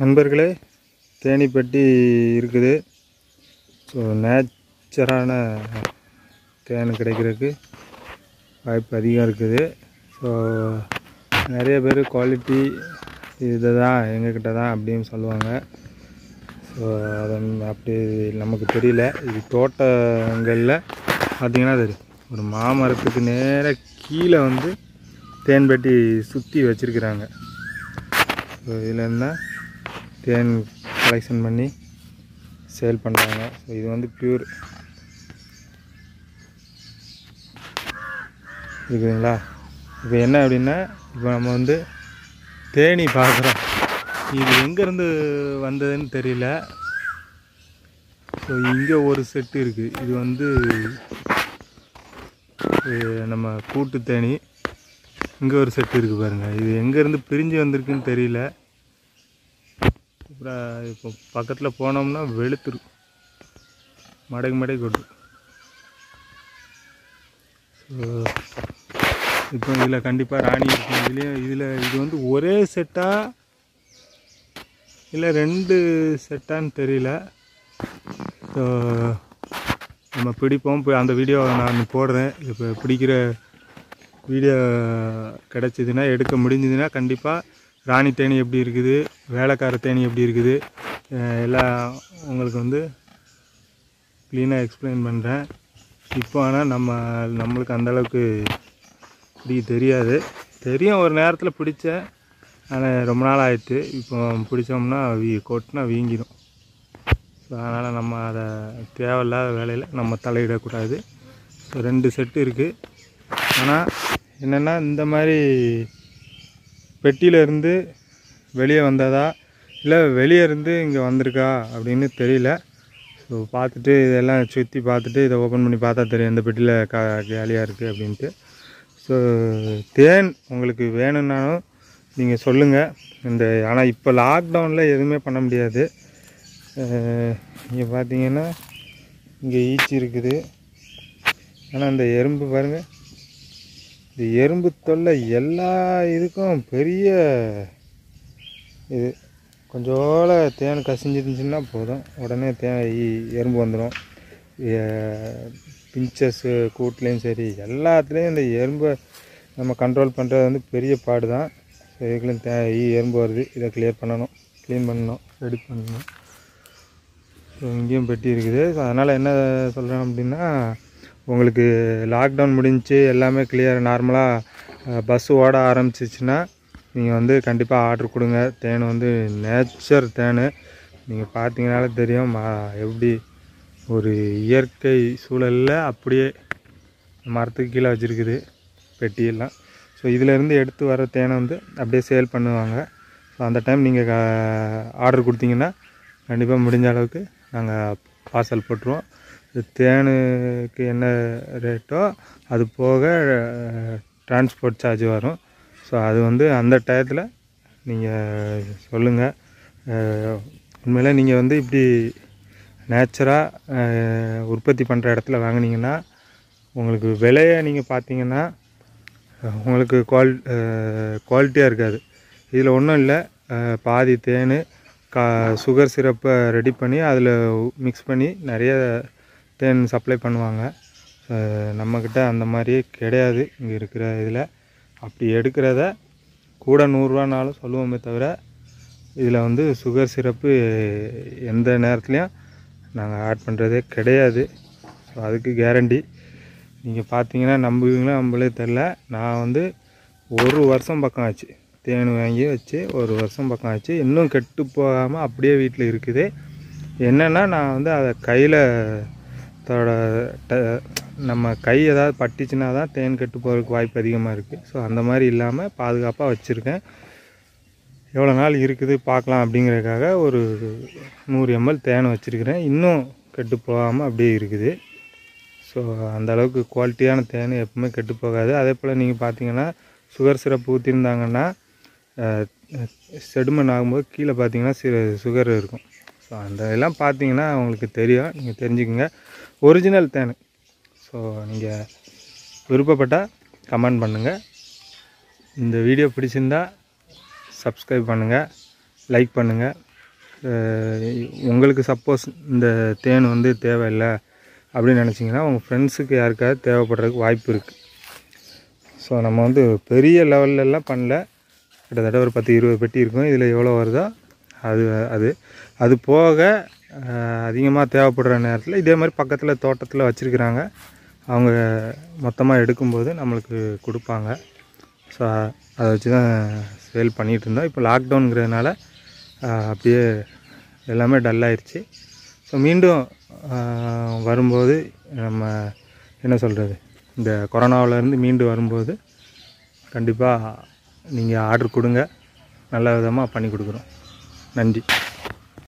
நண்பர்களே தேனி பெட்டி இருக்குது ஸோ நேச்சரான தேன் கிடைக்கிறதுக்கு வாய்ப்பு அதிகம் இருக்குது ஸோ நிறைய பேர் குவாலிட்டி இது தான் எங்ககிட்ட தான் அப்படின்னு சொல்லுவாங்க ஸோ அது அப்படி நமக்கு தெரியல இது தோட்டங்களில் பார்த்தீங்கன்னா தெரியும் ஒரு மாமரத்துக்கு நேராக கீழே வந்து தேன் பெட்டி சுற்றி வச்சுருக்குறாங்க ஸோ இதில் இருந்தால் தேன் கலெக்ஷன் பண்ணி சேல் பண்ணுறாங்க ஸோ இது வந்து பியூர் இருக்குதுங்களா இப்போ என்ன அப்படின்னா இப்போ நம்ம வந்து தேனி பார்க்குறோம் இது எங்கேருந்து வந்ததுன்னு தெரியல ஸோ இங்கே ஒரு செட்டு இருக்குது இது வந்து இது நம்ம கூட்டு தேனி இங்கே ஒரு செட்டு இருக்குது பாருங்கள் இது எங்கேருந்து பிரிஞ்சு வந்திருக்குன்னு தெரியல அப்புறம் இப்போ பக்கத்தில் போனோம்னா வெளுத்துரு மடக்கு மடக்கு கொட்டும் ஸோ இப்போ இதில் கண்டிப்பாக ராணி இருக்கும் இதுலேயும் இதில் இது வந்து ஒரே செட்டா இல்லை ரெண்டு செட்டான்னு தெரியல ஸோ நம்ம பிடிப்போம் போய் அந்த வீடியோ நான் போடுறேன் இப்போ பிடிக்கிற வீடியோ கிடச்சிதுன்னா எடுக்க முடிஞ்சதுன்னா கண்டிப்பாக ராணி தேனி எப்படி இருக்குது வேலைக்கார தேனி எப்படி இருக்குது அஹ் எல்லாம் உங்களுக்கு வந்து க்ளீனாக எக்ஸ்பிளைன் பண்ணுறேன் இப்போ ஆனால் நம்ம நம்மளுக்கு அந்தளவுக்கு பிடிக்க தெரியாது தெரியும் ஒரு நேரத்தில் பிடிச்சேன் ஆனால் ரொம்ப நாள் ஆயிடுச்சு இப்போ பிடிச்சோம்னா வீ கொட்டினா வீங்கிடும் ஸோ அதனால் நம்ம அதை தேவையில்லாத வேலையில் நம்ம தலையிடக்கூடாது ஸோ ரெண்டு செட்டு இருக்குது ஆனால் என்னென்னா இந்த மாதிரி பெட்டியிலேருந்து வெளியே வந்ததா இல்லை வெளியே இருந்து இங்கே வந்திருக்கா அப்படின்னு தெரியல ஸோ பார்த்துட்டு இதெல்லாம் சுற்றி பார்த்துட்டு இதை ஓப்பன் பண்ணி பார்த்தா தெரியும் இந்த பெட்டியில் கா காலியாக இருக்குது அப்படின்ட்டு ஸோ தேன் உங்களுக்கு வேணும்னாலும் நீங்கள் சொல்லுங்கள் இந்த ஆனால் இப்போ லாக்டவுனில் எதுவுமே பண்ண முடியாது இங்கே பார்த்தீங்கன்னா இங்கே ஈச்சி இருக்குது ஆனால் இந்த எறும்பு பாருங்கள் இந்த எறும்பு தொல்லை எல்லா இதுக்கும் பெரிய இது கொஞ்சோல தேன் கசிஞ்சிருந்துச்சுன்னா போதும் உடனே தே ஈ- எறும்பு வந்துடும் பிஞ்சஸ்ஸு கூட்லேயும் சரி எல்லாத்துலேயும் இந்த எறும்பை நம்ம கண்ட்ரோல் பண்ணுறது வந்து பெரிய பாடு தான் ஸோ இதுக்குள்ளேயும் தே ஈ எறும்பு வருது இதை கிளியர் பண்ணணும் க்ளீன் பண்ணணும் ரெடி பண்ணணும் ஸோ இங்கேயும் பெட்டி இருக்குது ஸோ அதனால் என்ன சொல்கிறேன் அப்படின்னா உங்களுக்கு லாக்டவுன் முடிஞ்சு எல்லாமே கிளியர் நார்மலாக பஸ் ஓட ஆரம்பிச்சிச்சுன்னா நீங்கள் வந்து கண்டிப்பாக ஆர்டர் கொடுங்க தேன் வந்து நேச்சர் தேன் நீங்கள் பார்த்தீங்கனாலே தெரியும் மா- எப்படி ஒரு இயற்கை சூழலில் அப்படியே மரத்துக்கு கீழே வச்சுருக்குது பெட்டியெல்லாம் ஸோ இதிலேருந்து எடுத்து வர தேனை வந்து அப்படியே சேல் பண்ணுவாங்க ஸோ அந்த டைம் நீங்கள் ஆர்டர் கொடுத்தீங்கன்னா கண்டிப்பாக முடிஞ்ச அளவுக்கு நாங்கள் பார்சல் போட்டுருவோம் இது தேனுக்கு என்ன ரேட்டோ அது போக டிரான்ஸ்போர்ட் சார்ஜ் வரும் ஸோ அது வந்து அந்த டயத்தில் நீங்கள் சொல்லுங்கள் உண்மையிலே நீங்கள் வந்து இப்படி நேச்சராக உற்பத்தி பண்ணுற இடத்துல வாங்குனீங்கன்னா உங்களுக்கு விலையை நீங்கள் பார்த்தீங்கன்னா அஹ், உங்களுக்கு குவால் குவாலிட்டியாக இருக்காது இதில் ஒன்றும் இல்லை அஹ், பாதி தேன் கா சுகர் சிரப்பை ரெடி பண்ணி அதில் மிக்ஸ் பண்ணி நிறைய தேன் சப்ளை பண்ணுவாங்க அஹ், நம்மக்கிட்ட அந்த மாதிரியே கிடையாது இங்கே இருக்கிற இதில் அப்படி எடுக்கிறத கூட நூறுரூவானாலும் சொல்லுவோமே தவிர இதில் வந்து சுகர் சிரப்பு எந்த நேரத்துலையும் நாங்கள் ஆட் பண்ணுறதே கிடையாது ஸோ அதுக்கு கேரண்டி நீங்கள் பார்த்தீங்கன்னா நம்புவீங்களா நம்பளே தெரில நான் வந்து ஒரு வருஷம் பக்கம் ஆச்சு தேன் வாங்கி வச்சு ஒரு வருஷம் பக்கம் ஆச்சு இன்னும் கெட்டு போகாமல் அப்படியே வீட்டில் இருக்குது என்னென்னா நான் வந்து அதை கையில் தோட ட நம்ம கை ஏதாவது பட்டுச்சுன்னா தான் தேன் கெட்டு போகிறதுக்கு வாய்ப்பு அதிகமாக இருக்குது ஸோ அந்த மாதிரி இல்லாமல் பாதுகாப்பாக வச்சுருக்கேன் எவ்வளோ நாள் இருக்குது பார்க்கலாம் அப்படிங்கிறதுக்காக ஒரு நூறு எம்எல் தேன் வச்சுருக்கிறேன் இன்னும் கெட்டு போகாமல் அப்படியே இருக்குது ஸோ அந்த அளவுக்கு குவாலிட்டியான தேன் எப்பவுமே கெட்டு போகாது அதே போல் நீங்கள் பார்த்தீங்கன்னா சுகர் சிரப் ஊற்றிருந்தாங்கன்னா செடுமன் ஆகும்போது கீழே பார்த்தீங்கன்னா சி சுகர் இருக்கும் ஸோ அந்த இதெல்லாம் பார்த்தீங்கன்னா உங்களுக்கு தெரியும் நீங்கள் தெரிஞ்சுக்கோங்க ஒரிஜினல் தேன் ஸோ நீங்கள் விருப்பப்பட்டால் கமெண்ட் பண்ணுங்கள் இந்த வீடியோ பிடிச்சிருந்தா சப்ஸ்கிரைப் பண்ணுங்கள் லைக் பண்ணுங்கள் அஹ் உங்களுக்கு சப்போஸ் இந்த தேன் வந்து தேவையில்லை அப்படின்னு நினச்சிங்கன்னா உங்கள் ஃப்ரெண்ட்ஸுக்கு யாருக்காவது தேவைப்படுறதுக்கு வாய்ப்பு இருக்குது ஸோ நம்ம வந்து பெரிய லெவல்லலாம் பண்ணல கிட்டத்தட்ட ஒரு பத்து இருபது பெட்டி இருக்கும் இதில் எவ்வளோ வருதோ அது அது அது போக அதிகமாக தேவைப்படுற நேரத்தில் இதே மாதிரி பக்கத்தில் தோட்டத்தில் வச்சுருக்குறாங்க அவங்க மொத்தமாக எடுக்கும்போது நம்மளுக்கு கொடுப்பாங்க ஸோ அதை வச்சு தான் சேல் பண்ணிகிட்டு இருந்தோம் இப்போ லாக்டவுனுங்கிறதுனால ஆஹ், அப்படியே எல்லாமே டல் ஆயிடுச்சு ஸோ மீண்டும் ஆஹ், வரும்போது நம்ம என்ன சொல்கிறது இந்த கொரோனாவிலேருந்து மீண்டு வரும்போது கண்டிப்பாக நீங்கள் ஆர்டர் கொடுங்க நல்ல விதமாக பண்ணி கொடுக்குறோம் நன்றி